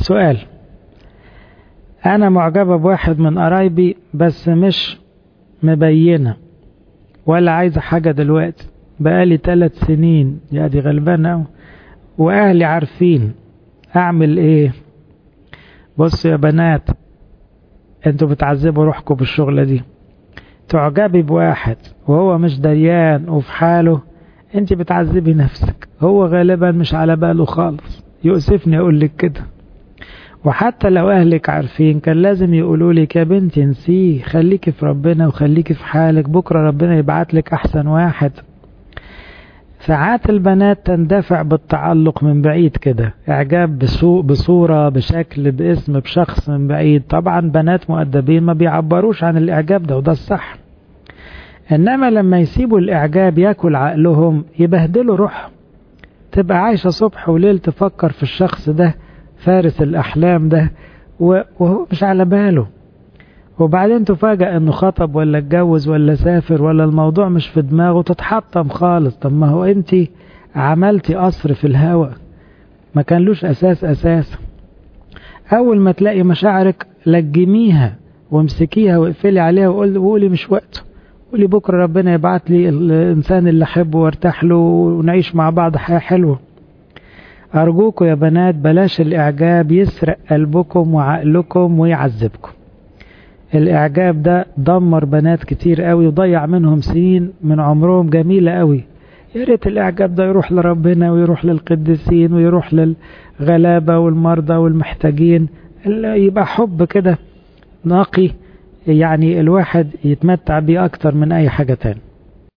سؤال أنا معجبة بواحد من قرايبي بس مش مبينة ولا عايزة حاجة دلوقتي بقالي ثلاث سنين يا دي غلبانة وأهلي عارفين أعمل إيه بصوا يا بنات انتوا بتعذبوا روحكم بالشغلة دي تعجبي بواحد وهو مش دريان وفي حاله انت بتعذبي نفسك هو غالبا مش على باله خالص يؤسفني اقول لك كده وحتى لو اهلك عارفين كان لازم يقولوا لك يا بنتي انسيه خليكي في ربنا وخليكي في حالك بكره ربنا يبعت لك احسن واحد ساعات البنات تندفع بالتعلق من بعيد كده اعجاب بسوء بصوره بشكل باسم بشخص من بعيد طبعا بنات مؤدبين ما بيعبروش عن الاعجاب ده وده الصح انما لما يسيبوا الاعجاب ياكل عقلهم يبهدلوا روحهم تبقى عايشه صبح وليل تفكر في الشخص ده فارس الاحلام ده وهو مش على باله وبعدين تفاجأ انه خطب ولا اتجوز ولا سافر ولا الموضوع مش في دماغه تتحطم خالص طب ما هو انت عملتي قصر في الهوا ما كانلوش اساس اساسا اول ما تلاقي مشاعرك لجميها وامسكيها واقفلي عليها وقولي مش وقته قولي بكره ربنا يبعت لي الانسان اللي احبه وارتاح له ونعيش مع بعض حياه حلوه ارجوكم يا بنات بلاش الاعجاب يسرق قلبكم وعقلكم ويعذبكم الاعجاب ده دمر بنات كتير قوي وضيع منهم سنين من عمرهم جميلة قوي يا ريت الاعجاب ده يروح لربنا ويروح للقديسين ويروح للغلابة والمرضى والمحتاجين يبقى حب كده نقي يعني الواحد يتمتع بيه اكتر من اي حاجة تاني